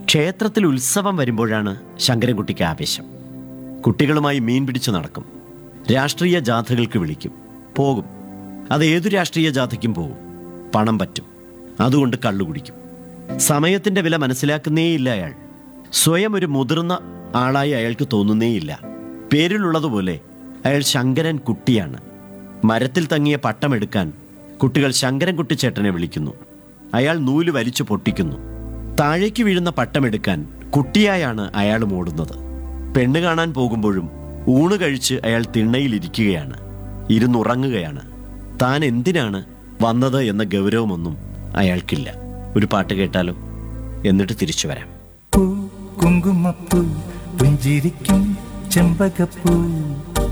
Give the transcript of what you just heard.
ക്ഷേത്രത്തിൽ ഉത്സവം വരുമ്പോഴാണ് ശങ്കരൻകുട്ടിക്ക് ആവേശം കുട്ടികളുമായി മീൻ പിടിച്ചു നടക്കും രാഷ്ട്രീയ ജാഥകൾക്ക് വിളിക്കും പോകും അത് ഏതു രാഷ്ട്രീയ ജാഥയ്ക്കും പോകും പണം പറ്റും അതുകൊണ്ട് കള്ളു കുടിക്കും സമയത്തിന്റെ വില മനസ്സിലാക്കുന്നേയില്ല അയാൾ സ്വയം ഒരു മുതിർന്ന ആളായി അയാൾക്ക് തോന്നുന്നേയില്ല പേരിലുള്ളതുപോലെ അയാൾ ശങ്കരൻ കുട്ടിയാണ് മരത്തിൽ തങ്ങിയ പട്ടമെടുക്കാൻ കുട്ടികൾ ശങ്കരൻ കുട്ടിച്ചേട്ടനെ വിളിക്കുന്നു അയാൾ നൂല് വലിച്ചു പൊട്ടിക്കുന്നു താഴേക്ക് വീഴുന്ന പട്ടമെടുക്കാൻ കുട്ടിയായാണ് അയാൾ ഓടുന്നത് പെണ്ണ് കാണാൻ പോകുമ്പോഴും ഊണ് കഴിച്ച് അയാൾ തിണ്ണയിലിരിക്കുകയാണ് ഇരുന്നുറങ്ങുകയാണ് താൻ എന്തിനാണ് വന്നത് എന്ന ഗൗരവമൊന്നും അയാൾക്കില്ല ഒരു പാട്ട് കേട്ടാലോ എന്നിട്ട് തിരിച്ചു വരാം പൂ കുങ്കുമപ്പൂ പുഞ്ചിരിക്കും ചെമ്പകപ്പൂ